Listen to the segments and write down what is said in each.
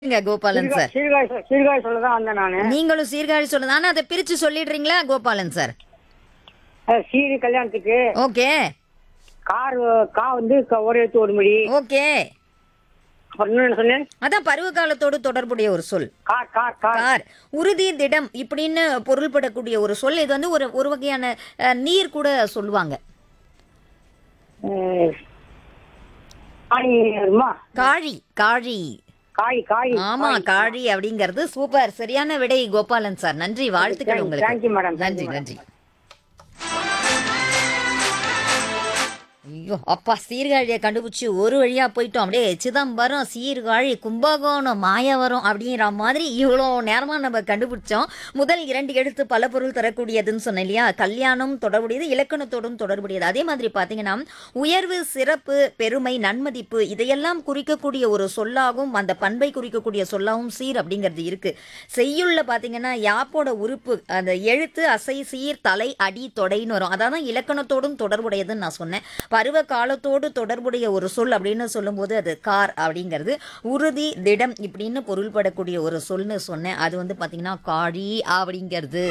இங்க கோபாலன் சார் சீர்காழி சொ- சீர்காழி சொல்ல தான் வந்தேன் நானு நீங்களும் சீர்காழி சொல்லுது ஆனா அதை பிரிச்சு சொல்லிடுறீங்களா கோபாலன் சார் அஹ் சீரி கல்யாணத்துக்கு ஓகே கார் கா வந்து க- ஒரு எழுத்து ஒரு மொழி ஓகே அப்புறம் இன்னொன்னு சொன்னேன் அதான் பருவ காலத்தோடு தொடர்புடைய ஒரு சொல் கார் கார் கார் கார் உறுதி திடம் இப்படின்னு பொருள்படக்கூடிய ஒரு சொல் இது வந்து ஒரு ஒரு வகையான அஹ், நீர் கூட சொல்லுவாங்க அஹ், காய் வருமா காழி காழி காய் காய் ஆமா காழி அப்படிங்கிறது சூப்பர் சரியான விடை கோபாலன் சார் நன்றி வாழ்த்துக்கள் Thank- உங்களுக்கு thank you, madam. Thank நன்றி you, madam. நன்றி ஐயோ அப்பா சீர்காழியை கண்டுபிடிச்சி ஒரு வழியா போயிட்டோம் அப்படியே சிதம்பரம் சீர்காழி கும்பகோணம் மாயவரம் அப்படிங்கிற மாதிரி இவ்வளோ நேரமா நம்ம கண்டுபிடிச்சோம் முதல் இரண்டு எழுத்து பல பொருள் தரக்கூடியதுன்னு சொன்னேன் இல்லையா கல்யாணம் தொடர்புடையது இலக்கணத்தோடும் தொடர்புடையது அதே மாதிரி பார்த்தீங்கன்னா உயர்வு சிறப்பு பெருமை நன்மதிப்பு இதையெல்லாம் குறிக்கக்கூடிய ஒரு சொல்லாகவும் அந்த பண்பை குறிக்கக்கூடிய சொல்லாகவும் சீர் அப்படிங்கிறது இருக்கு செய்யுள்ள பார்த்தீங்கன்னா யாப்போட உறுப்பு அந்த எழுத்து அசை சீர் தலை அடி தொடைன்னு வரும் அதான் இலக்கணத்தோடும் தொடர்புடையதுன்னு நான் சொன்னேன் பருவ காலத்தோடு தொடர்புடைய ஒரு சொல் அப்படின்னு சொல்லும்போது அது கார் அப்படிங்கிறது உறுதி திடம் இப்படின்னு பொருள்படக்கூடிய ஒரு சொல்னு சொன்னேன் அது வந்து பார்த்தீங்கன்னா காழி அப்படிங்கிறது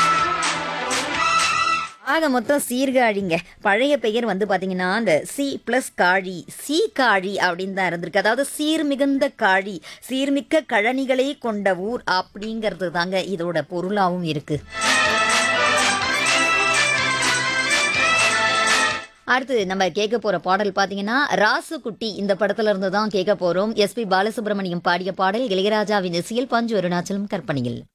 ஆக மொத்தம் சீர்காழிங்க பழைய பெயர் வந்து பார்த்தீங்கன்னா அந்த சி ப்ளஸ் காழி சி காழி அப்படின்னு தான் இருந்திருக்கு அதாவது சீர் மிகுந்த காழி சீர்மிக்க கழனிகளை கொண்ட ஊர் அப்படிங்கிறது தாங்க இதோட பொருளாகவும் இருக்கு அடுத்து நம்ம கேட்க போற பாடல் பாத்தீங்கன்னா ராசுகுட்டி இந்த படத்துல இருந்து தான் கேட்க போறோம் எஸ்பி பாலசுப்ரமணியம் பாடிய பாடல் இளையராஜாவின் இசையில் பஞ்சு அருணாச்சலம் கற்பனையில்